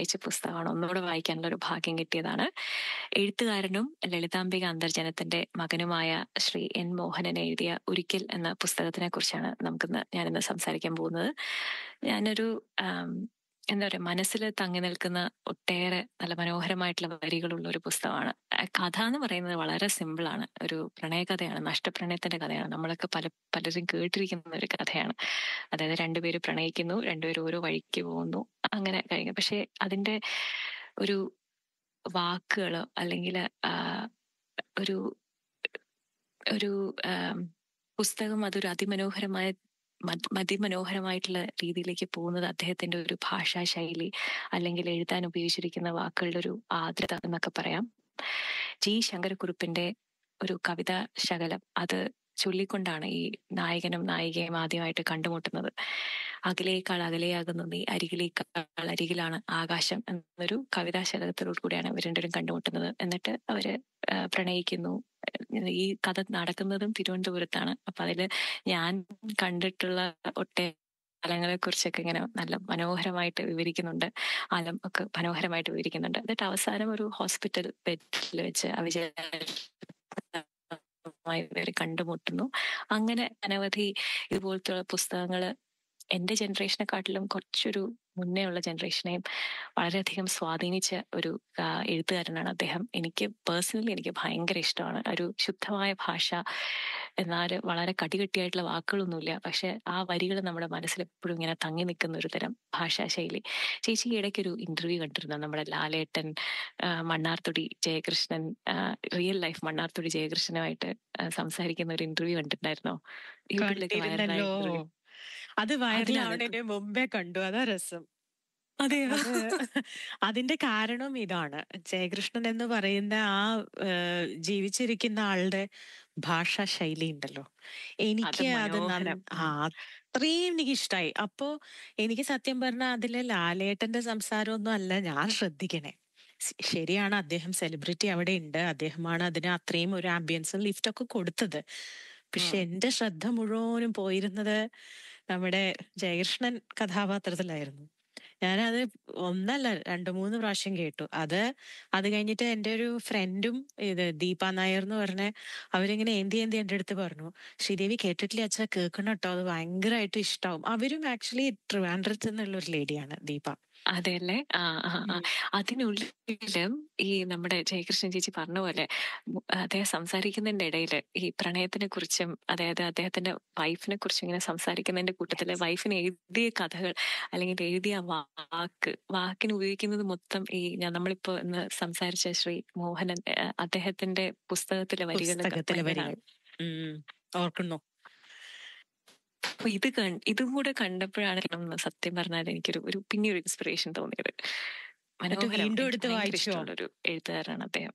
വായിച്ച പുസ്തകമാണ് ഒന്നുകൂടെ വായിക്കാനുള്ള ഒരു ഭാഗ്യം കിട്ടിയതാണ് എഴുത്തുകാരനും ലളിതാംബിക അന്തർജനത്തിന്റെ മകനുമായ ശ്രീ എൻ മോഹനൻ എഴുതിയ ഒരിക്കൽ എന്ന പുസ്തകത്തിനെ കുറിച്ചാണ് നമുക്കിന്ന് ഞാനിന്ന് സംസാരിക്കാൻ പോകുന്നത് ഞാനൊരു ആം, എന്താ പറയാ മനസ്സിൽ തങ്ങി നിൽക്കുന്ന ഒട്ടേറെ നല്ല മനോഹരമായിട്ടുള്ള വരികളുള്ള ഒരു പുസ്തകമാണ് ആ കഥ എന്ന് പറയുന്നത് വളരെ സിമ്പിൾ ആണ് ഒരു പ്രണയകഥയാണ് നഷ്ടപ്രണയത്തിന്റെ കഥയാണ് നമ്മളൊക്കെ പല പലരും കേട്ടിരിക്കുന്ന ഒരു കഥയാണ് അതായത് രണ്ടുപേര് പ്രണയിക്കുന്നു രണ്ടുപേരും ഓരോ വഴിക്ക് പോകുന്നു അങ്ങനെ കഴിഞ്ഞു പക്ഷെ അതിന്റെ ഒരു വാക്കുകളോ അല്ലെങ്കിൽ ഒരു ഒരു ആം, പുസ്തകം അതൊരു അതിമനോഹരമായ മത്- അതിമനോഹരമായിട്ടുള്ള രീതിയിലേക്ക് പോകുന്നത് അദ്ദേഹത്തിന്റെ ഒരു ഭാഷാ ശൈലി അല്ലെങ്കിൽ എഴുതാൻ ഉപയോഗിച്ചിരിക്കുന്ന വാക്കുകളുടെ ഒരു ആർദ്രത എന്നൊക്കെ പറയാം ജി ശങ്കരക്കുറുപ്പിന്റെ ഒരു കവിതാ ശകലം അത് ചൊല്ലിക്കൊണ്ടാണ് ഈ നായകനും നായികയും ആദ്യമായിട്ട് കണ്ടുമുട്ടുന്നത് അകലേക്കാൾ അകലെയാകുന്നു നീ അരികിലേക്കാൾ അരികിലാണ് ആകാശം എന്നൊരു കവിതാ ശകലത്തിലൂടെ കൂടിയാണ് ഇവർ രണ്ടുപേരും കണ്ടുമുട്ടുന്നത് എന്നിട്ട് അവര് ആ, പ്രണയിക്കുന്നു ഈ കഥ നടക്കുന്നതും തിരുവനന്തപുരത്താണ് അപ്പൊ അതില് ഞാൻ കണ്ടിട്ടുള്ള ഒട്ടേ സ്ഥലങ്ങളെ കുറിച്ചൊക്കെ ഇങ്ങനെ നല്ല മനോഹരമായിട്ട് വിവരിക്കുന്നുണ്ട് ആലം ഒക്കെ മനോഹരമായിട്ട് വിവരിക്കുന്നുണ്ട് എന്നിട്ട് അവസാനം ഒരു ഹോസ്പിറ്റൽ ബെഡിൽ വെച്ച് അവിചാരിതമായി ഇവര് കണ്ടുമുട്ടുന്നു അങ്ങനെ അനവധി ഇതുപോലത്തെ പുസ്തകങ്ങള് എന്റെ ജനറേഷനെക്കാട്ടിലും കുറച്ചൊരു മുന്നേ ഉള്ള ജനറേഷനെയും വളരെയധികം സ്വാധീനിച്ച ഒരു ആ, എഴുത്തുകാരനാണ് അദ്ദേഹം എനിക്ക് പേഴ്സണലി എനിക്ക് ഭയങ്കര ഇഷ്ടമാണ് ഒരു ശുദ്ധമായ ഭാഷ എന്നാൽ വളരെ കടികട്ടിയായിട്ടുള്ള വാക്കുകളൊന്നുമില്ല പക്ഷെ ആ വരികൾ നമ്മുടെ മനസ്സിൽ എപ്പോഴും ഇങ്ങനെ തങ്ങി നിൽക്കുന്ന ഒരു തരം ഭാഷാ ശൈലി ചേച്ചി ഈ ഇടയ്ക്ക് ഒരു ഇന്റർവ്യൂ കണ്ടിരുന്നു നമ്മുടെ ലാലേട്ടൻ ആ, മണ്ണാർത്തുടി ജയകൃഷ്ണൻ റിയൽ ലൈഫ് മണ്ണാർത്തുടി ജയകൃഷ്ണനുമായിട്ട് ആ, സംസാരിക്കുന്ന ഒരു ഇന്റർവ്യൂ കണ്ടിട്ടുണ്ടായിരുന്നോ യൂട്യൂബിലൊക്കെ വൈറലായ കണ്ടിരുന്നല്ലോ ഇന്റർവ്യൂ അത് അതിനകത്ത് വൈറലാവണതിന് മുമ്പേ കണ്ടു അതാ രസം അതെയോ അത് അതിന്റെ കാരണം ഇതാണ് ജയകൃഷ്ണൻ എന്ന് പറയുന്ന ആ ഏഹ്, ജീവിച്ചിരിക്കുന്ന ആളുടെ ഭാഷാ ശൈലി ഉണ്ടല്ലോ അത് എനിക്ക് അത് നന്ന- മനോഹരം ആ അത്രയും എനിക്ക് ഇഷ്ടായി അപ്പോ എനിക്ക് സത്യം പറഞ്ഞാൽ അതിലെ ലാലേട്ടന്റെ സംസാരമൊന്നും അല്ല ഞാൻ ശ്രദ്ധിക്കണേ സ് ശരിയാണ് അദ്ദേഹം സെലിബ്രിറ്റി അവിടെ ഉണ്ട് അദ്ദേഹമാണ് അതിന് അത്രയും ഒരു ആംബിയൻസും ലിഫ്റ്റ് ഒക്കെ കൊടുത്തത് പക്ഷെ ഉം. എന്റെ ശ്രദ്ധ മുഴുവനും പോയിരുന്നത് നമ്മുടെ ജയകൃഷ്ണൻ കഥാപാത്രത്തിലായിരുന്നു ഞാനത് ഒന്നല്ല രണ്ടു മൂന്ന് പ്രാവശ്യം കേട്ടു അത് അത് കഴിഞ്ഞിട്ട് എൻ്റെ ഒരു ഫ്രണ്ടും ഇത് ദീപ നായർ എന്ന് പറഞ്ഞ അവരിങ്ങനെ ഏന്തി ഏന്തി എൻ്റെ അടുത്ത് പറഞ്ഞു ശ്രീദേവി കേട്ടിട്ടില്ല അച്ഛാ കേൾക്കണം കേട്ടോ അത് ഭയങ്കരമായിട്ട് ഇഷ്ടാവും അവരും ആക്ച്വലി ട്രിവാൻഡ്രത്ത് നിന്നുള്ള ഒരു ലേഡിയാണ് ദീപ അതെയല്ലേ ആ ആ ആ ഉം. അതിനുള്ളിലും ഈ നമ്മുടെ ജയകൃഷ്ണൻ ചേച്ചി പറഞ്ഞ പോലെ മു- അദ്ദേഹം സംസാരിക്കുന്നതിന്റെ ഇടയിൽ ഈ പ്രണയത്തിനെ കുറിച്ചും അതായത് അദ്ദേഹത്തിന്റെ വൈഫിനെ കുറിച്ചും ഇങ്ങനെ സംസാരിക്കുന്നതിന്റെ കൂട്ടത്തില് വൈഫിന് എഴുതിയ കഥകൾ അല്ലെങ്കിൽ എഴുതിയ വാക്ക് വാക്കിന് ഉപയോഗിക്കുന്നത് മൊത്തം ഈ ഞാൻ നമ്മളിപ്പോ ഇന്ന് സംസാരിച്ച ശ്രീ മോഹനൻ ആ, അദ്ദേഹത്തിന്റെ പുസ്തകത്തിലെ വരികൾ പുസ്തകത്തിലെ വരികൾ ഉം. ഓർക്കുന്നു അപ്പൊ ഇത് കൺ- ഇതും കൂടെ കണ്ടപ്പോഴാണ് ഒന്ന് സത്യം പറഞ്ഞാൽ എനിക്കൊരു ഒരു പിന്നെ ഒരു ഇൻസ്പിറേഷൻ തോന്നിയത് എന്നിട്ട് മനോഹരം വീണ്ടും എനിക്ക് എടുത്ത് ഭയങ്കര വായിച്ചോ ഇഷ്ടമുള്ള ഒരു എഴുത്തുകാരനാണ് അദ്ദേഹം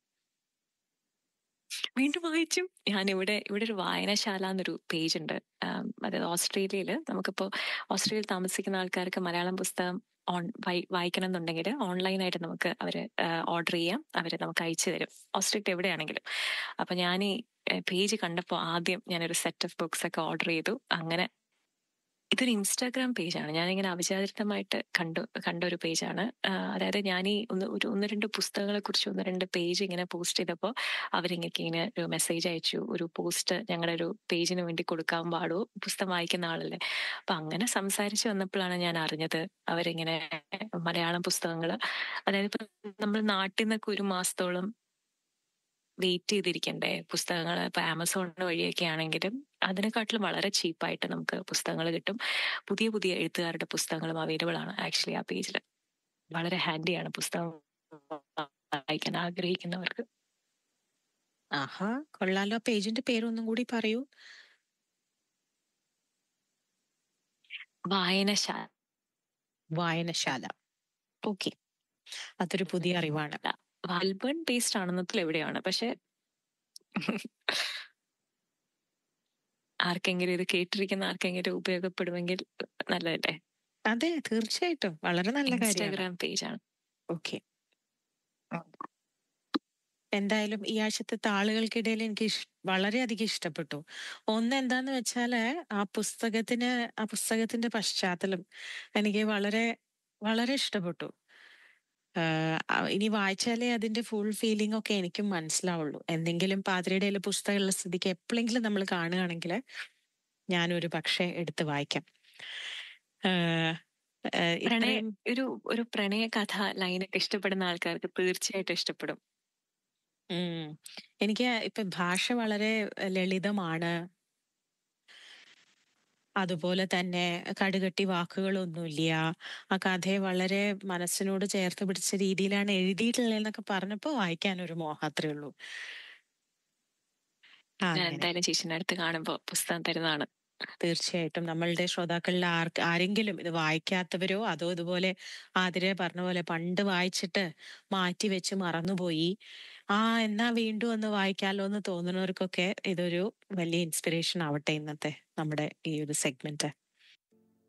വീണ്ടും വായിച്ചു ഞാൻ ഇവിടെ ഇവിടെ ഒരു വായനശാല എന്നൊരു പേജ് ഉണ്ട് ആം, അതായത് ഓസ്ട്രേലിയയിൽ നമുക്കിപ്പോ ഓസ്ട്രേലിയയിൽ താമസിക്കുന്ന ആൾക്കാർക്ക് മലയാളം പുസ്തകം ഓൺ വായി- വായിക്കണം എന്നുണ്ടെങ്കിൽ ഓൺലൈനായിട്ട് നമുക്ക് അവര് ഓർഡർ ചെയ്യാം അവര് നമുക്ക് അയച്ചു തരും ഓസ്ട്രേലിയ എവിടെയാണെങ്കിലും അപ്പൊ ഞാൻ ഈ പേജ് കണ്ടപ്പോൾ ആദ്യം ഞാനൊരു സെറ്റ് ഓഫ് ബുക്സ് ഒക്കെ ഓർഡർ ചെയ്തു അങ്ങനെ ഇതൊരു ഇൻസ്റ്റാഗ്രാം പേജാണ് ഞാനിങ്ങനെ അവിചാരിതമായിട്ട് കണ്ടു കണ്ട ഒരു പേജാണ് അതായത് ഞാൻ ഈ ഒന്ന് ഒരു ഒന്ന് രണ്ട് പുസ്തകങ്ങളെ കുറിച്ച് ഒന്ന് രണ്ട് പേജ് ഇങ്ങനെ പോസ്റ്റ് ചെയ്തപ്പോൾ അവരിങ്ങനെ ഇങ്ങനെ ഒരു മെസ്സേജ് അയച്ചു ഒരു പോസ്റ്റ് ഞങ്ങളുടെ ഒരു പേജിന് വേണ്ടി കൊടുക്കാൻ പാടുമോ പുസ്തകം വായിക്കുന്ന ആളല്ലേ അപ്പൊ അങ്ങനെ സംസാരിച്ച് വന്നപ്പോഴാണ് ഞാൻ അറിഞ്ഞത് അവരിങ്ങനെ മലയാളം പുസ്തകങ്ങൾ അതായത് ഇപ്പൊ നമ്മൾ നാട്ടിൽ നിന്നൊക്കെ ഒരു മാസത്തോളം വെയിറ്റ് ചെയ്തിരിക്കണ്ടേ പുസ്തകങ്ങൾ ഇപ്പൊ ആമസോൺ വഴിയൊക്കെ ആണെങ്കിലും അതിനെക്കാട്ടിലും വളരെ ചീപ്പായിട്ട് നമുക്ക് പുസ്തകങ്ങൾ കിട്ടും പുതിയ പുതിയ എഴുത്തുകാരുടെ പുസ്തകങ്ങളും അവൈലബിൾ ആണ് ആക്ച്വലി ആ പേജിൽ വളരെ ഹാൻഡിയാണ് പുസ്തകം വായിക്കാൻ ആഗ്രഹിക്കുന്നവർക്ക് ആഹാ കൊള്ളാലോ പേജിന്റെ പേരൊന്നും കൂടി പറയൂ വായനശാല വായനശാല ഓക്കെ അതൊരു പുതിയ അറിവാണ് വാൽബൺ ബേസ്ഡ് ആണെന്നതിൽ എവിടെയാണ് പക്ഷെ ആർക്കെങ്കിലും ഇത് കേട്ടിരിക്കുന്ന ആർക്കെങ്കിലും ഉപയോഗപ്പെടുമെങ്കിൽ നല്ലതല്ലേ അതെ തീർച്ചയായിട്ടും വളരെ നല്ല കാര്യമാണ് ഇൻസ്റ്റാഗ്രാം പേജാണ് ഓക്കെ എന്തായാലും ഈ ആഴ്ചത്തെ താളുകൾക്കിടയിൽ എനിക്ക് ഇഷ്- വളരെയധികം ഇഷ്ടപ്പെട്ടു ഒന്ന് എന്താന്ന് വെച്ചാല് ആ പുസ്തകത്തിന് ആ പുസ്തകത്തിന്റെ പശ്ചാത്തലം എനിക്ക് വളരെ വളരെ ഇഷ്ടപ്പെട്ടു ആഹ് അ- ഇനി വായിച്ചാലേ അതിന്റെ ഫുൾ ഫീലിംഗ് ഒക്കെ എനിക്കും മനസ്സിലാവുള്ളൂ എന്തെങ്കിലും പാതിരയുടെ കയ്യില് പുസ്തകമുള്ള സ്ഥിതിക്ക് എപ്പോഴെങ്കിലും നമ്മൾ കാണുകയാണെങ്കിൽ ഞാനൊരു പക്ഷേ എടുത്ത് വായിക്കാം ആഹ് ആഹ് പ്രണയ ഇത്രയും ഒരു ഒരു പ്രണയ കഥ ലൈനൊക്കെ ഇഷ്ടപ്പെടുന്ന ആൾക്കാർക്ക് തീർച്ചയായിട്ടും ഇഷ്ടപ്പെടും ഉം. എനിക്ക് ഇപ്പൊ ഭാഷ വളരെ ലളിതമാണ് അതുപോലെ തന്നെ കടുകട്ടി വാക്കുകളൊന്നുമില്ല ആ കഥയെ വളരെ മനസ്സിനോട് ചേർത്ത് പിടിച്ച രീതിയിലാണ് എഴുതിയിട്ടുള്ളതെന്നൊക്കെ പറഞ്ഞപ്പോ വായിക്കാൻ ഒരു മോഹം അത്രേ ഉള്ളൂ ആ, ഞാൻ അങ്ങനെ എന്തായാലും ചേച്ചിന്റെ അടുത്ത് കാണുമ്പോൾ പുസ്തകം തരുന്നതാണ് തീർച്ചയായിട്ടും നമ്മളുടെ ശ്രോതാക്കളിൽ ആർക്ക് ആരെങ്കിലും ഇത് വായിക്കാത്തവരോ അതോ ഇതുപോലെ ആതിരെ പറഞ്ഞ പോലെ പണ്ട് വായിച്ചിട്ട് മാറ്റി വെച്ച് മറന്നുപോയി ആ എന്നാ വീണ്ടും ഒന്ന് വായിക്കാലോ എന്ന് തോന്നുന്നവർക്കൊക്കെ ഇതൊരു വലിയ ഇൻസ്പിറേഷൻ ആവട്ടെ ഇന്നത്തെ നമ്മുടെ ഈ ഒരു സെഗ്മെന്റ്